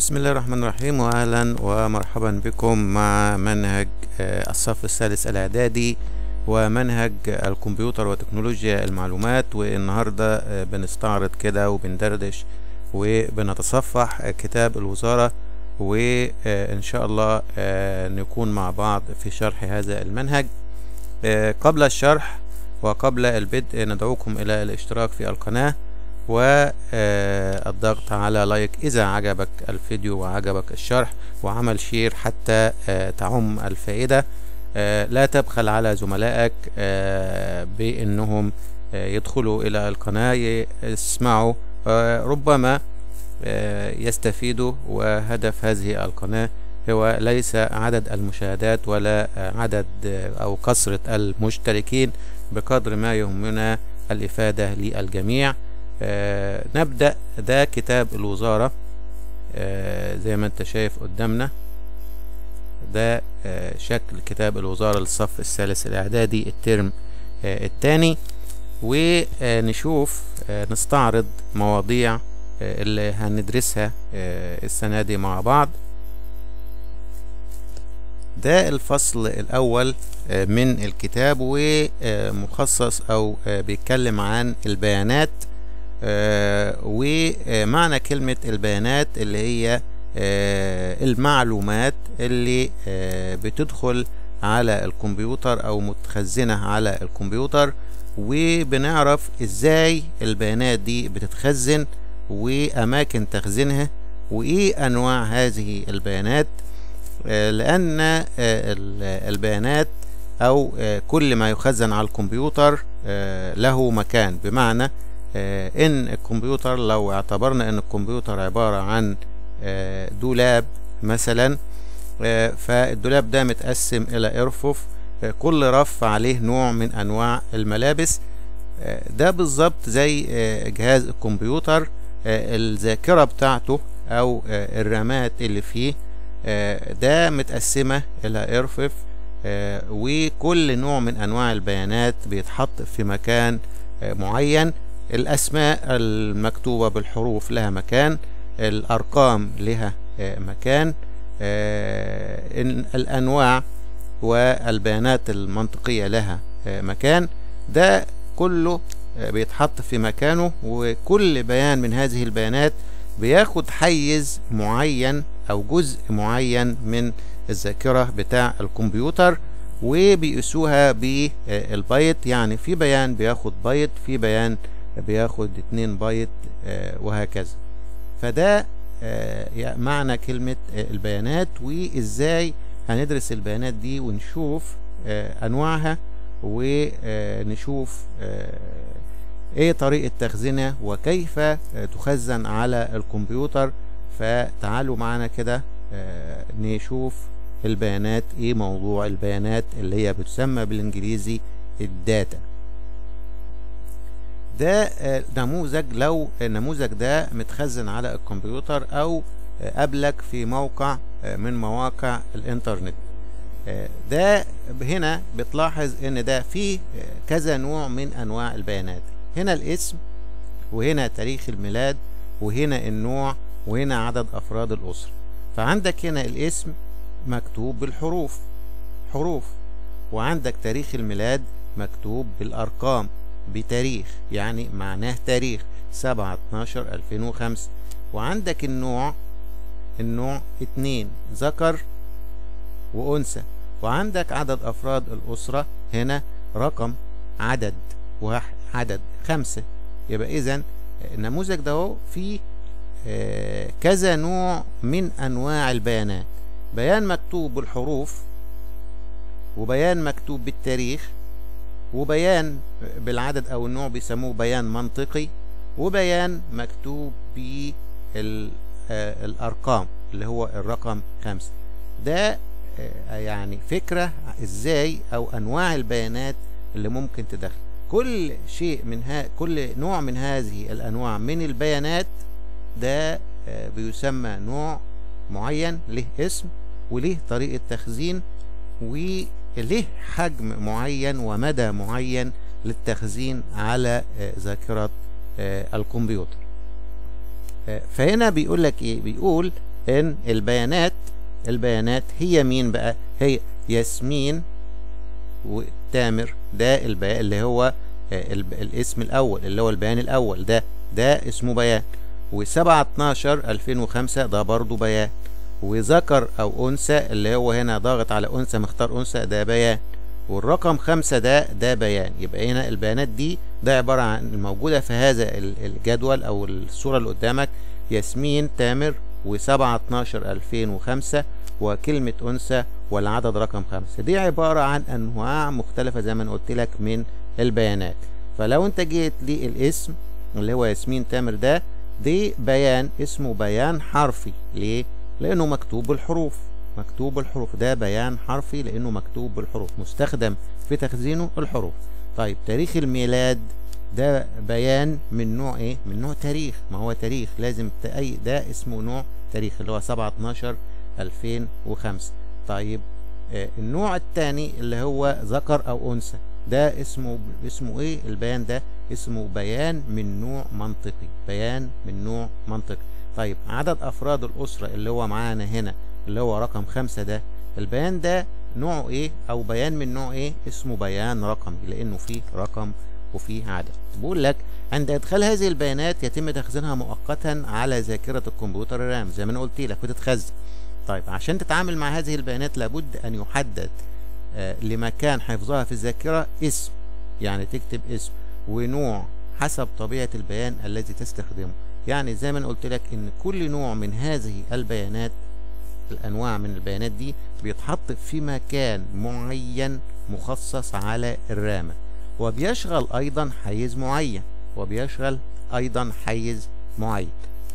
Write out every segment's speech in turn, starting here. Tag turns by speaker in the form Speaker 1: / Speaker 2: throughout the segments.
Speaker 1: بسم الله الرحمن الرحيم واهلا ومرحبا بكم مع منهج آه، الصف الثالث الاعدادي ومنهج الكمبيوتر وتكنولوجيا المعلومات والنهارده آه، بنستعرض كده وبندردش وبنتصفح آه، كتاب الوزارة وان شاء الله آه، نكون مع بعض في شرح هذا المنهج آه، قبل الشرح وقبل البدء ندعوكم الى الاشتراك في القناة والضغط على لايك إذا عجبك الفيديو وعجبك الشرح وعمل شير حتى آه، تعم الفائدة آه، لا تبخل على زملائك آه، بأنهم آه، يدخلوا إلى القناة يسمعوا آه، ربما آه، يستفيدوا وهدف هذه القناة هو ليس عدد المشاهدات ولا آه، عدد آه، أو كثرة المشتركين بقدر ما يهمنا الإفادة للجميع آه نبدأ ده كتاب الوزارة آه زي ما انت شايف قدامنا ده آه شكل كتاب الوزارة للصف الثالث الإعدادي الترم آه الثاني ونشوف آه نستعرض مواضيع آه اللي هندرسها آه السنة دي مع بعض ده الفصل الأول آه من الكتاب ومخصص أو آه بيتكلم عن البيانات آه ومعنى كلمة البيانات اللي هي آه المعلومات اللي آه بتدخل على الكمبيوتر او متخزنة على الكمبيوتر وبنعرف ازاي البيانات دي بتتخزن واماكن تخزينها وايه انواع هذه البيانات لان البيانات او كل ما يخزن على الكمبيوتر له مكان بمعنى آه ان الكمبيوتر لو اعتبرنا ان الكمبيوتر عبارة عن آه دولاب مثلا آه فالدولاب ده متقسم الى ارفف كل رف عليه نوع من انواع الملابس ده بالظبط زي جهاز الكمبيوتر الذاكرة بتاعته او الرامات اللي فيه ده متقسمة الى ارفف وكل نوع من انواع البيانات بيتحط في مكان معين الأسماء المكتوبة بالحروف لها مكان الأرقام لها مكان الأنواع والبيانات المنطقية لها مكان ده كله بيتحط في مكانه وكل بيان من هذه البيانات بياخد حيز معين أو جزء معين من الذاكرة بتاع الكمبيوتر وبيقيسوها بالبايت يعني في بيان بياخد بايت في بيان بياخد 2 بايت آه وهكذا فده آه معنى كلمة آه البيانات وازاي هندرس البيانات دي ونشوف انواعها ونشوف ايه طريقة تخزينها وكيف تخزن على الكمبيوتر فتعالوا معنا كده نشوف البيانات ايه موضوع البيانات اللي هي بتسمى بالانجليزي الداتا ده نموذج لو النموذج ده متخزن على الكمبيوتر او قبلك في موقع من مواقع الانترنت ده هنا بتلاحظ ان ده فيه كذا نوع من انواع البيانات هنا الاسم وهنا تاريخ الميلاد وهنا النوع وهنا عدد افراد الاسره فعندك هنا الاسم مكتوب بالحروف حروف وعندك تاريخ الميلاد مكتوب بالارقام بتاريخ يعني معناه تاريخ 7 12 2005 وعندك النوع النوع اتنين ذكر وانثى وعندك عدد افراد الاسرة هنا رقم عدد واحد عدد خمسة يبقى اذا النموذج ده هو فيه آه كذا نوع من انواع البيانات بيان مكتوب بالحروف وبيان مكتوب بالتاريخ وبيان بالعدد او النوع بيسموه بيان منطقي وبيان مكتوب بالارقام اللي هو الرقم خمسة ده يعني فكرة ازاي او انواع البيانات اللي ممكن تدخل كل شيء من ها كل نوع من هذه الانواع من البيانات ده بيسمى نوع معين له اسم وليه طريقة تخزين وليه حجم معين ومدى معين للتخزين على ذاكرة الكمبيوتر فهنا بيقول لك ايه بيقول ان البيانات البيانات هي مين بقى هي ياسمين وتامر ده البيان اللي هو آه، الب- الاسم الاول اللي هو البيان الاول ده ده اسمه بيان و7 12 2005 ده برضو بيان وذكر او انثى اللي هو هنا ضاغط على انثى مختار انثى ده بيان والرقم خمسة ده ده بيان يبقى هنا البيانات دي ده عبارة عن الموجودة في هذا ال- الجدول أو الصورة اللي قدامك ياسمين تامر وسبعة اتناشر ألفين وخمسة وكلمة أنثى والعدد رقم خمسة دي عبارة عن أنواع مختلفة زي ما أنا قلت لك من البيانات فلو أنت جيت للاسم اللي هو ياسمين تامر ده دي بيان اسمه بيان حرفي ليه؟ لأنه مكتوب بالحروف مكتوب بالحروف ده بيان حرفي لأنه مكتوب بالحروف مستخدم في تخزينه الحروف طيب تاريخ الميلاد ده بيان من نوع ايه من نوع تاريخ ما هو تاريخ لازم ت- اي ده اسمه نوع تاريخ اللي هو 7 12 2005 طيب آه النوع الثاني اللي هو ذكر او انثى ده اسمه اسمه ايه البيان ده اسمه بيان من نوع منطقي بيان من نوع منطقي طيب عدد افراد الاسره اللي هو معانا هنا اللي هو رقم خمسة ده البيان ده نوعه ايه او بيان من نوع ايه اسمه بيان رقمي لانه فيه رقم وفيه عدد بقول لك عند ادخال هذه البيانات يتم تخزينها مؤقتا على ذاكرة الكمبيوتر الرام زي ما انا قلت لك بتتخزن طيب عشان تتعامل مع هذه البيانات لابد ان يحدد آه لمكان حفظها في الذاكرة اسم يعني تكتب اسم ونوع حسب طبيعة البيان الذي تستخدمه يعني زي ما انا قلت لك ان كل نوع من هذه البيانات الانواع من البيانات دي بيتحط في مكان معين مخصص على الرامة وبيشغل ايضا حيز معين وبيشغل ايضا حيز معين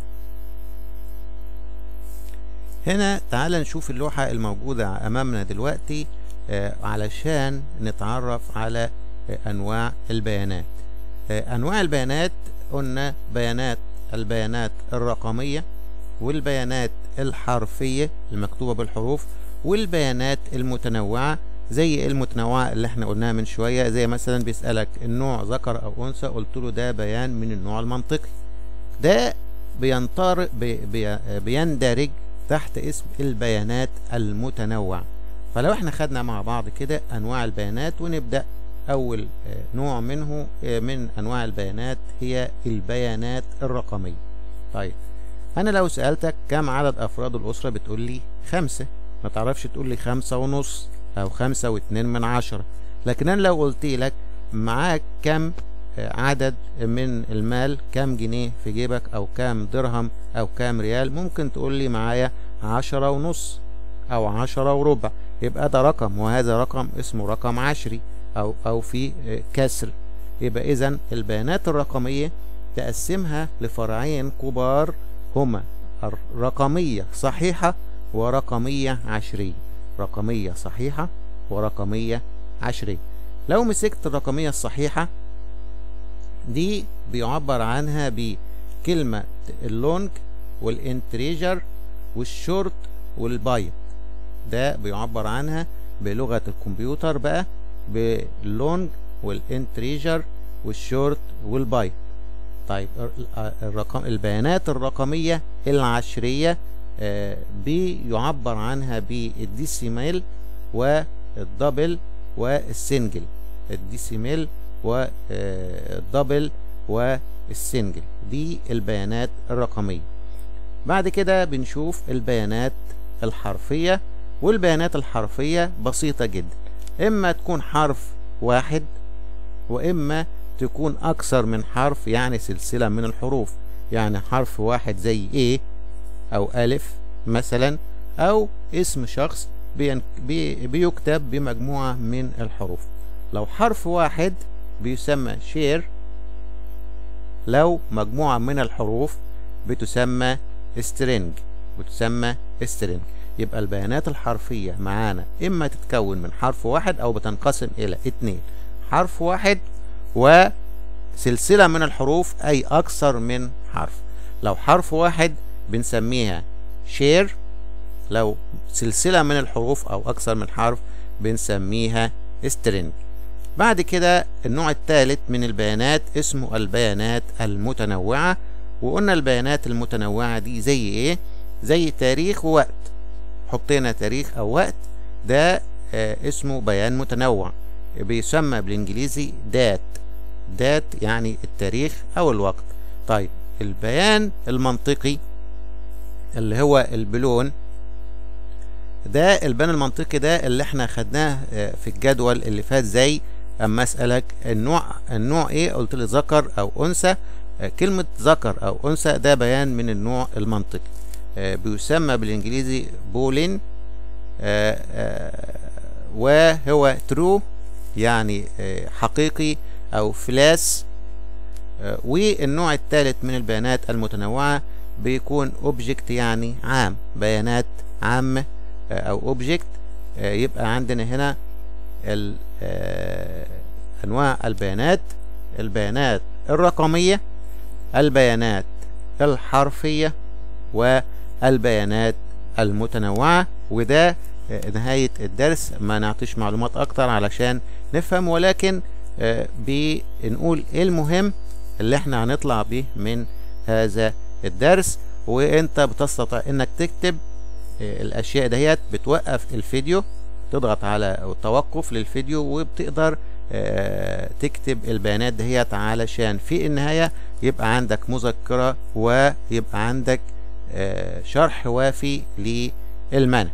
Speaker 1: هنا تعال نشوف اللوحة الموجودة امامنا دلوقتي آه علشان نتعرف على آه انواع البيانات آه انواع البيانات قلنا بيانات البيانات الرقمية والبيانات الحرفية المكتوبة بالحروف والبيانات المتنوعة زي المتنوعة اللي احنا قلناها من شوية زي مثلا بيسألك النوع ذكر أو أنثى قلت له ده بيان من النوع المنطقي ده بينطر بي بي بيندرج تحت اسم البيانات المتنوعة فلو احنا خدنا مع بعض كده أنواع البيانات ونبدأ أول نوع منه من أنواع البيانات هي البيانات الرقمية طيب أنا لو سألتك كم عدد أفراد الأسرة بتقول لي خمسة ما تعرفش تقول لي خمسة ونص أو خمسة واتنين من عشرة لكن أنا لو قلت لك معاك كم عدد من المال كم جنيه في جيبك أو كم درهم أو كم ريال ممكن تقول لي معايا عشرة ونص أو عشرة وربع يبقى ده رقم وهذا رقم اسمه رقم عشري أو أو في كسر يبقى إذا البيانات الرقمية تقسمها لفرعين كبار هما رقمية صحيحة ورقمية عشرية رقمية صحيحة ورقمية عشرية لو مسكت الرقمية الصحيحة دي بيعبر عنها بكلمة اللونج والانتريجر والشورت والبايت ده بيعبر عنها بلغة الكمبيوتر بقى باللونج والانتريجر والشورت والبايت طيب الرقم البيانات الرقمية العشرية آه بيعبر عنها بالديسيميل والدبل والسنجل الديسيميل والدبل والسنجل دي البيانات الرقمية بعد كده بنشوف البيانات الحرفية والبيانات الحرفية بسيطة جدا إما تكون حرف واحد وإما تكون أكثر من حرف يعني سلسلة من الحروف يعني حرف واحد زي A أو ألف مثلا أو اسم شخص بي بي بيكتب بمجموعة من الحروف لو حرف واحد بيسمى شير لو مجموعة من الحروف بتسمى string بتسمى string يبقى البيانات الحرفية معانا إما تتكون من حرف واحد أو بتنقسم إلى اتنين حرف واحد وسلسلة من الحروف أي أكثر من حرف لو حرف واحد بنسميها شير لو سلسلة من الحروف أو أكثر من حرف بنسميها string بعد كده النوع الثالث من البيانات اسمه البيانات المتنوعة وقلنا البيانات المتنوعة دي زي ايه زي تاريخ ووقت حطينا تاريخ او وقت ده آه اسمه بيان متنوع بيسمى بالانجليزي دات دات يعني التاريخ او الوقت طيب البيان المنطقي اللي هو البلون ده البيان المنطقي ده اللي احنا خدناه في الجدول اللي فات زي اما اسالك النوع النوع ايه قلت لي ذكر او انثى كلمة ذكر او انثى ده بيان من النوع المنطقي بيسمى بالانجليزي بولين وهو ترو يعني حقيقي او فلاس والنوع الثالث من البيانات المتنوعة بيكون اوبجكت يعني عام بيانات عامة او اوبجكت يبقى عندنا هنا انواع البيانات البيانات الرقمية البيانات الحرفية والبيانات المتنوعة وده نهاية الدرس ما نعطيش معلومات اكتر علشان نفهم ولكن بنقول ايه المهم اللي احنا هنطلع به من هذا الدرس وانت بتستطيع انك تكتب الاشياء دهيت بتوقف الفيديو تضغط على التوقف للفيديو وبتقدر تكتب البيانات دهيت علشان في النهاية يبقى عندك مذكرة ويبقى عندك شرح وافي للمنهج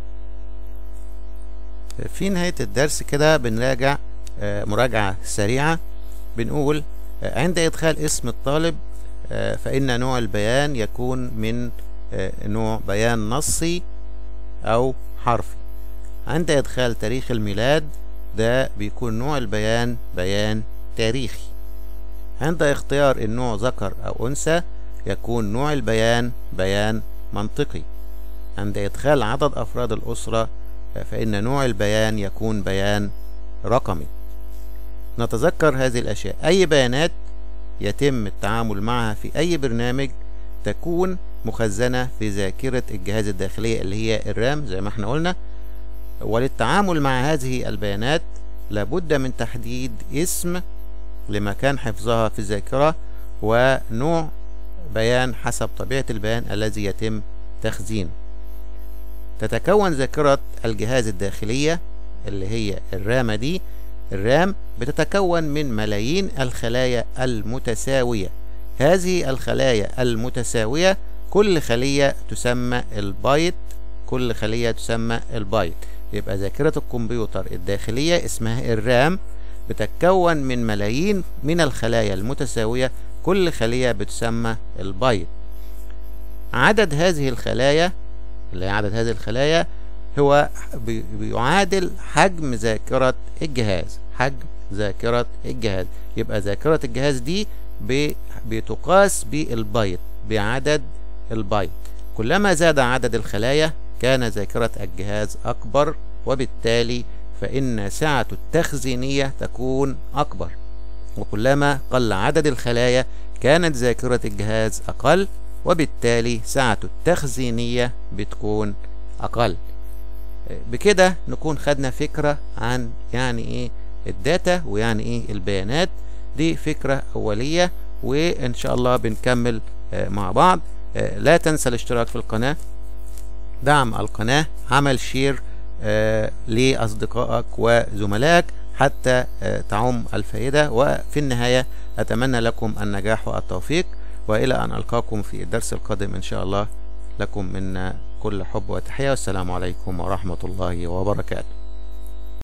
Speaker 1: في نهاية الدرس كده بنراجع مراجعة سريعة بنقول عند إدخال اسم الطالب فإن نوع البيان يكون من نوع بيان نصي أو حرفي عند إدخال تاريخ الميلاد ده بيكون نوع البيان بيان تاريخي عند اختيار النوع ذكر أو أنثى يكون نوع البيان بيان منطقي عند إدخال عدد أفراد الأسرة فإن نوع البيان يكون بيان رقمي نتذكر هذه الأشياء أي بيانات يتم التعامل معها في أي برنامج تكون مخزنة في ذاكرة الجهاز الداخلية اللي هي الرام زي ما احنا قلنا وللتعامل مع هذه البيانات لابد من تحديد اسم لمكان حفظها في الذاكرة ونوع بيان حسب طبيعة البيان الذي يتم تخزينه تتكون ذاكرة الجهاز الداخلية اللي هي الرامة دي الرام بتتكون من ملايين الخلايا المتساوية هذه الخلايا المتساوية كل خلية تسمى البايت كل خلية تسمى البايت يبقى ذاكرة الكمبيوتر الداخلية اسمها الرام بتتكون من ملايين من الخلايا المتساوية كل خلية بتسمى البايت عدد هذه الخلايا اللي عدد هذه الخلايا هو بيعادل حجم ذاكرة الجهاز حجم ذاكرة الجهاز يبقى ذاكرة الجهاز دي بتقاس بالبايت بعدد البايت كلما زاد عدد الخلايا كان ذاكرة الجهاز أكبر وبالتالي فإن سعة التخزينية تكون أكبر وكلما قل عدد الخلايا كانت ذاكرة الجهاز أقل وبالتالي سعة التخزينية بتكون أقل بكده نكون خدنا فكرة عن يعني إيه الداتا ويعني إيه البيانات دي فكرة أولية وإن شاء الله بنكمل مع بعض لا تنسى الاشتراك في القناة دعم القناة عمل شير لأصدقائك وزملائك حتى تعم الفائدة وفي النهاية أتمنى لكم النجاح والتوفيق وإلى أن ألقاكم في الدرس القادم إن شاء الله لكم منا كل حب وتحية والسلام عليكم ورحمة الله وبركاته